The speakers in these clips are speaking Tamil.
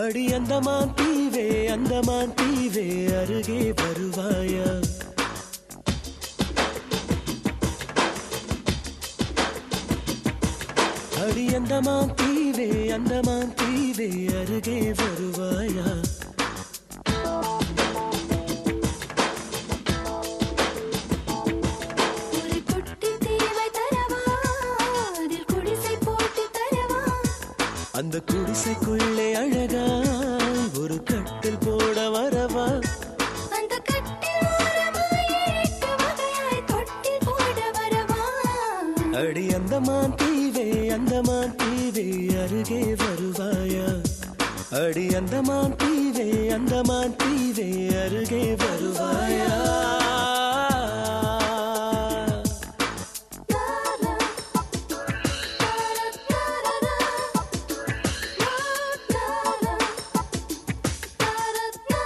அடி அந்தமான் தீவே அந்தமான் தீவே அருகே வருவாயா அடி அந்தமான் தீவே அந்தமான் தீவே அருகே வருவாயா ஒரு குட்டி தீவை தரவா அதில் குடிசை போட்டு தரவா அந்த குடிசைக்குள்ளே அழகா ஒரு கட்டில் போட வரவா அந்த கட்டில் ஓரமாய் எட்டு வகையாய் தொட்டில் போட வரவா அடி அந்தமான் தீவே அந்தமான் தீவே அருகே வருவாயா அடி அந்தமான் தீவே அந்தமான் தீவே அருகே வருவாயா தாரா தாரா தாரா தாரா தாரா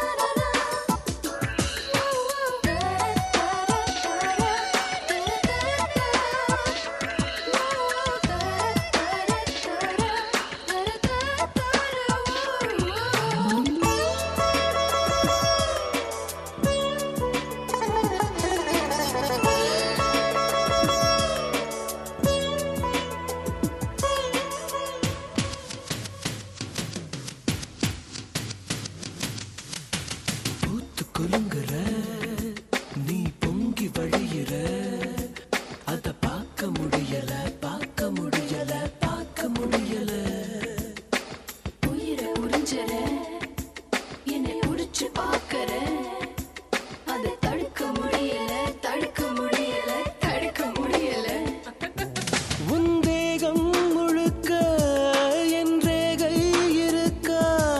பூத்து குலுங்குற நீ பொங்கி வழியிற அத பார்க்க முடியல பார்க்க முடியல பார்க்க முடியல உயிரை உறிஞ்சற என்னை உடிச்சு பாக்கற அதை தடுக்க முடியல தடுக்க முடியல தடுக்க முடியல உன் தேகம் முழுக்க என் ரேகை இருக்கா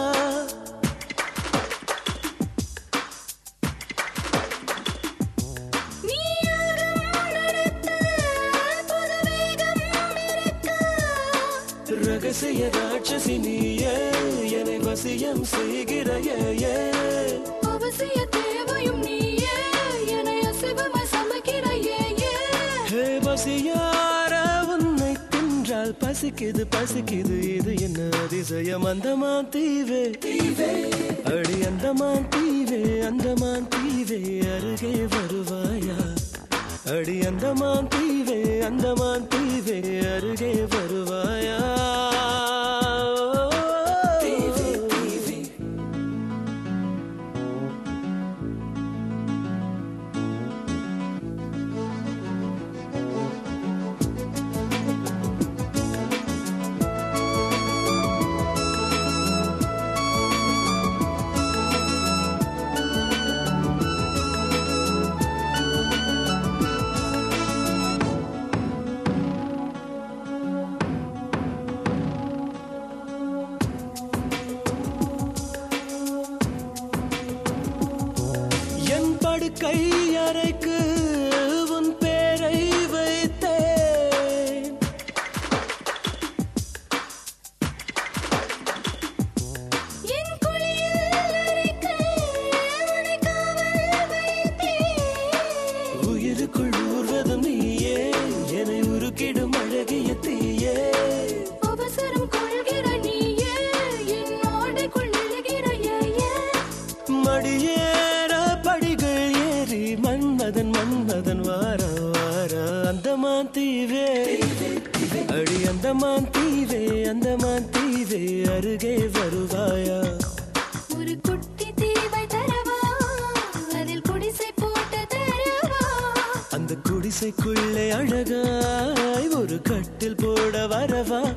ரகசிய ராட்சசி நீயே என்னை வசியம் செய்கிறாயே அவசிய தேவையும் நீயே என்னை அசைவமாய் சமைக்கிறையே ஹே பசியார உன்னை தின்றால் பசிக்குது பசிக்குது இது என்ன அதிசயம் அந்தமான் தீவே தீவே அடி அந்தமான் தீவே அந்தமான் தீவே அருகே வருவாயா அடி அந்தமான் தீவே அந்தமான் தீவே அருகே வருவாயா தீவே தீவே என் படுக்கை அறைக்கு உன் பேரை வைத்தேன் என் குளியல் அறைக்கு உன்னை காவல் வைத்தேன் உயிருக்குள் ஊர்வதும் நீயே என்னை உருக்கிடும் அழகிய தீயே அவசரம் கொள்கிற நீயே என் ஆடைக்குள் எழுகிறையே மடியேற படிகள் ஏறி மன்மதன் மன்மதன் வார வார அந்தமான் தீவே அடி அந்தமான் தீவே அந்தமான் தீவே அருகே வருவாயா ஒரு குட்டி தீவை தரவா அதில் குடிசை போட்டு தரவா அந்த குடிசைக்குள்ளே அழகாய் ஒரு கட்டில் போட வரவா